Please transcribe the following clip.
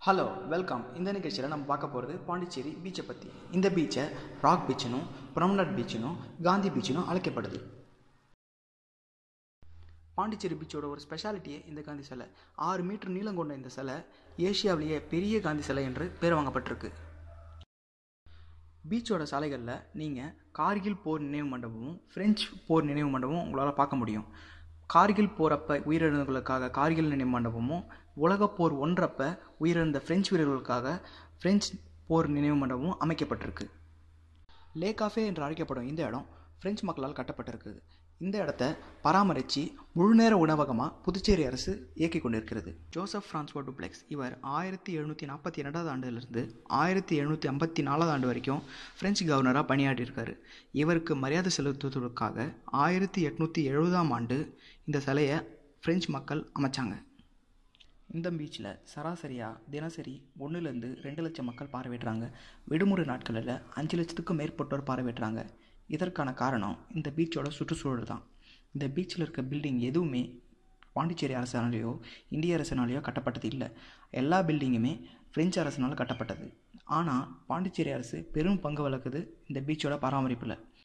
hello welcome இந்த நிகழ்ச்சியில் நம்ம பார்க்க போகிறது பாண்டிச்சேரி பீச்சை பற்றி இந்த பீச்சை ராக் பீச்சுனும் ப்ரொமனட் பீச்சுனும் காந்தி பீச்சுனும் அழைக்கப்படுது பாண்டிச்சேரி பீச்சோட ஒரு ஸ்பெஷாலிட்டியே இந்த காந்தி சிலை ஆறு மீட்டர் நீளம் கொண்ட இந்த சிலை ஏஷியாவிலேயே பெரிய காந்தி சிலை என்று பேர் வாங்கப்பட்டிருக்கு பீச்சோட சாலைகளில் நீங்கள் கார்கில் போர் நினைவு மண்டபமும் ஃப்ரெஞ்ச் போர் நினைவு மண்டபமும் உங்களால் பார்க்க முடியும் கார்கில் போரப்ப உயிரிழந்தவர்களுக்காக கார்கில் நினைவு மண்டபமும் உலகப் போர் ஒன்றப்ப உயிரிழந்த பிரெஞ்சு வீரர்களுக்காக பிரெஞ்சு போர் நினைவு மண்டபமும் அமைக்கப்பட்டிருக்கு லேக் ஆஃபே என்று அழைக்கப்படும் இந்த இடம் பிரெஞ்சு மக்களால் கட்டப்பட்டிருக்குது இந்த இடத்த பராமரித்து முழுநேர உணவகமாக புதுச்சேரி அரசு இயக்கிக் கொண்டிருக்கிறது ஜோசப் பிரான்ஸ்வோ டுப்ளெக்ஸ் இவர் ஆயிரத்தி எழுநூற்றி நாற்பத்தி ரெண்டாவது ஆண்டிலிருந்து ஆயிரத்தி எழுநூற்றி ஐம்பத்தி நாலாவது ஆண்டு வரைக்கும் பிரெஞ்சு கவர்னராக பணியாற்றியிருக்காரு இவருக்கு மரியாதை செலுத்துவதற்காக ஆயிரத்தி எட்நூற்றி எழுபதாம் ஆண்டு இந்த சிலையை பிரெஞ்சு மக்கள் அமைச்சாங்க இந்த பீச்சில் சராசரியாக தினசரி ஒன்றுலேருந்து ரெண்டு லட்சம் மக்கள் பார்வையிடுறாங்க விடுமுறை நாட்களில் அஞ்சு லட்சத்துக்கும் மேற்பட்டோர் பார்வையிடுறாங்க இதற்கான காரணம் இந்த பீச்சோட சுற்றுச்சூழல் தான் இந்த பீச்சில் இருக்க பில்டிங் எதுவுமே பாண்டிச்சேரி அரசாலேயோ இந்திய அரசினாலேயோ கட்டப்பட்டது இல்லை எல்லா பில்டிங்குமே பிரெஞ்சு அரசினால் கட்டப்பட்டது ஆனால் பாண்டிச்சேரி அரசு பெரும் பங்கு வழக்குது இந்த பீச்சோட பராமரிப்பில்